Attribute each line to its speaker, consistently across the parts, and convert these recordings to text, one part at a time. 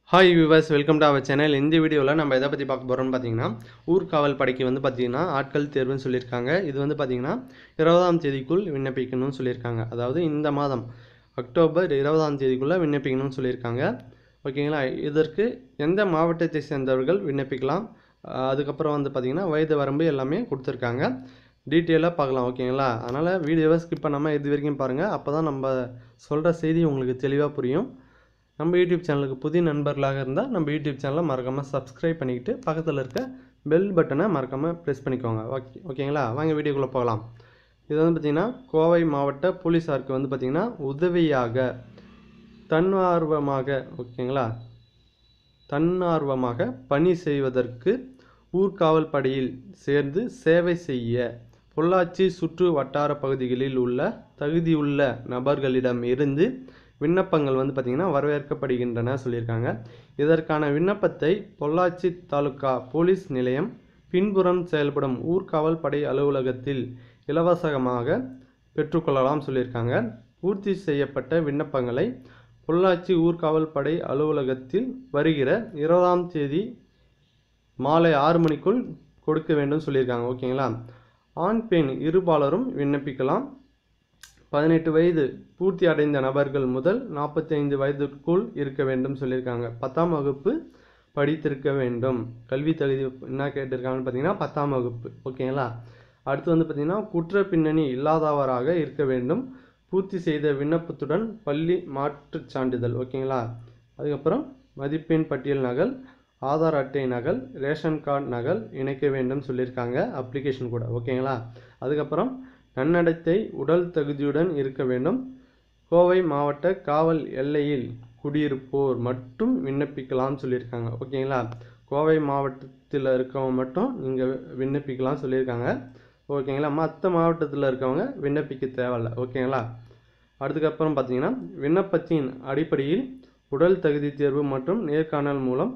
Speaker 1: hi viewers welcome to our channel இந்த வீடியோவில் நம்ம எதை பற்றி பார்க்க போகிறோம்னு பார்த்தீங்கன்னா ஊர்காவல் படைக்கு வந்து பார்த்தீங்கன்னா ஆட்கள் தேர்வுன்னு சொல்லியிருக்காங்க இது வந்து பார்த்தீங்கன்னா இருபதாம் தேதிக்குள் விண்ணப்பிக்கணும்னு சொல்லியிருக்காங்க அதாவது இந்த மாதம் அக்டோபர் இருபதாம் தேதிக்குள்ளே விண்ணப்பிக்கணும்னு சொல்லியிருக்காங்க ஓகேங்களா இதற்கு எந்த மாவட்டத்தை சேர்ந்தவர்கள் விண்ணப்பிக்கலாம் அஹ் அதுக்கப்புறம் வந்து பார்த்தீங்கன்னா வயது வரம்பு எல்லாமே கொடுத்துருக்காங்க டீட்டெயிலாக பார்க்கலாம் ஓகேங்களா அதனால் வீடியோவை ஸ்கிப் பண்ணாமல் இது வரைக்கும் பாருங்கள் அப்போ தான் நம்ம சொல்கிற செய்தி உங்களுக்கு தெளிவாக புரியும் நம்ம யூடியூப் சேனலுக்கு புதிய நண்பர்களாக இருந்தால் நம்ம யூடியூப் சேனலை மறக்காமல் சப்ஸ்கிரைப் பண்ணிக்கிட்டு பக்கத்தில் இருக்க பெல் பட்டனை மறக்காமல் ப்ரெஸ் பண்ணிக்கோங்க ஓகே ஓகேங்களா வாங்க வீடியோக்குள்ளே போகலாம் இது வந்து பார்த்திங்கன்னா கோவை மாவட்ட போலீஸாருக்கு வந்து பார்த்திங்கன்னா உதவியாக தன்னார்வமாக ஓகேங்களா தன்னார்வமாக பணி செய்வதற்கு ஊர்காவல் படையில் சேர்ந்து சேவை செய்ய பொள்ளாச்சி சுற்று வட்டார பகுதிகளில் உள்ள தகுதியுள்ள நபர்களிடம் இருந்து விண்ணப்பங்கள் வந்து பார்த்திங்கன்னா வரவேற்கப்படுகின்றன சொல்லியிருக்காங்க இதற்கான விண்ணப்பத்தை பொள்ளாச்சி தாலுகா போலீஸ் நிலையம் பின்புறம் செயல்படும் ஊர்காவல் படை அலுவலகத்தில் இலவசமாக பெற்றுக்கொள்ளலாம் சொல்லியிருக்காங்க பூர்த்தி செய்யப்பட்ட விண்ணப்பங்களை பொள்ளாச்சி ஊர்காவல் படை அலுவலகத்தில் வருகிற இருபதாம் தேதி மாலை ஆறு மணிக்குள் கொடுக்க வேண்டும் சொல்லியிருக்காங்க ஓகேங்களா ஆண் பெண் இருபாலரும் விண்ணப்பிக்கலாம் பதினெட்டு வயது பூர்த்தி அடைந்த நபர்கள் முதல் நாற்பத்தி ஐந்து வயதிற்குள் இருக்க வேண்டும் சொல்லியிருக்காங்க பத்தாம் வகுப்பு படித்திருக்க வேண்டும் கல்வி தகுதி என்ன கேட்டிருக்காங்கன்னு பார்த்தீங்கன்னா பத்தாம் வகுப்பு ஓகேங்களா அடுத்து வந்து பார்த்தீங்கன்னா குற்ற பின்னணி இல்லாதவராக இருக்க வேண்டும் பூர்த்தி செய்த விண்ணப்பத்துடன் பள்ளி மாற்றுச் சான்றிதழ் ஓகேங்களா அதுக்கப்புறம் மதிப்பெண் பட்டியல் நகல் ஆதார் அட்டை நகல் ரேஷன் கார்டு நகல் இணைக்க வேண்டும் சொல்லியிருக்காங்க அப்ளிகேஷன் கூட ஓகேங்களா அதுக்கப்புறம் நன்னடத்தை உடல் தகுதியுடன் இருக்க வேண்டும் கோவை மாவட்ட காவல் எல்லையில் குடியிருப்போர் மட்டும் விண்ணப்பிக்கலாம் சொல்லியிருக்காங்க ஓகேங்களா கோவை மாவட்டத்தில் இருக்கவங்க மட்டும் நீங்கள் விண்ணப்பிக்கலாம் சொல்லியிருக்காங்க ஓகேங்களா மற்ற மாவட்டத்தில் இருக்கவங்க விண்ணப்பிக்க தேவையில்ல ஓகேங்களா அதுக்கப்புறம் பார்த்தீங்கன்னா விண்ணப்பத்தின் அடிப்படையில் உடல் தகுதி தேர்வு மற்றும் நேர்காணல் மூலம்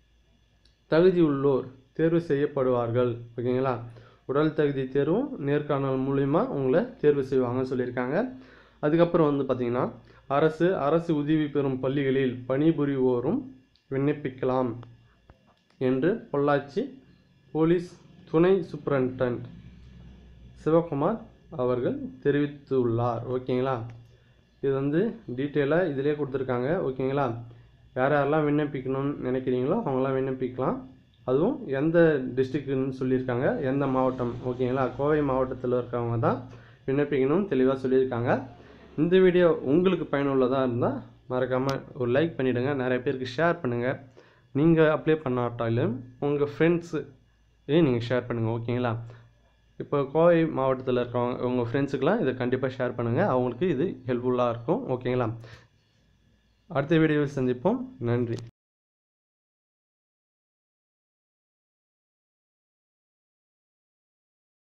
Speaker 1: தகுதியுள்ளோர் தேர்வு செய்யப்படுவார்கள் ஓகேங்களா உடல் தகுதி தேர்வும் நேர்காணல் மூலிமா உங்களை தேர்வு செய்வாங்கன்னு சொல்லியிருக்காங்க அதுக்கப்புறம் வந்து பார்த்திங்கன்னா அரசு அரசு உதவி பெறும் பள்ளிகளில் பணிபுரிவோரும் விண்ணப்பிக்கலாம் என்று பொள்ளாச்சி போலீஸ் துணை சூப்பரண்டன்ட் சிவகுமார் அவர்கள் தெரிவித்துள்ளார் ஓகேங்களா இது வந்து டீட்டெயிலாக இதிலே கொடுத்துருக்காங்க ஓகேங்களா யார் யாரெல்லாம் விண்ணப்பிக்கணும்னு நினைக்கிறீங்களோ அவங்களாம் விண்ணப்பிக்கலாம் அதுவும் எந்த டிஸ்ட்ரிக்ட்னு சொல்லியிருக்காங்க எந்த மாவட்டம் ஓகேங்களா கோவை மாவட்டத்தில் இருக்கவங்க தான் விண்ணப்பிக்கணும்னு தெளிவாக சொல்லியிருக்காங்க இந்த வீடியோ உங்களுக்கு பயனுள்ளதாக இருந்தால் மறக்காமல் ஒரு லைக் பண்ணிவிடுங்க நிறைய பேருக்கு ஷேர் பண்ணுங்கள் நீங்கள் அப்ளை பண்ணாட்டாலும் உங்கள் ஃப்ரெண்ட்ஸு நீங்கள் ஷேர் பண்ணுங்கள் ஓகேங்களா இப்போ கோவை மாவட்டத்தில் இருக்கவங்க உங்கள் ஃப்ரெண்ட்ஸுக்கெலாம் இதை கண்டிப்பாக ஷேர் பண்ணுங்கள் அவங்களுக்கு இது ஹெல்ப்ஃபுல்லாக இருக்கும் ஓகேங்களா அடுத்த வீடியோவில் சந்திப்போம் நன்றி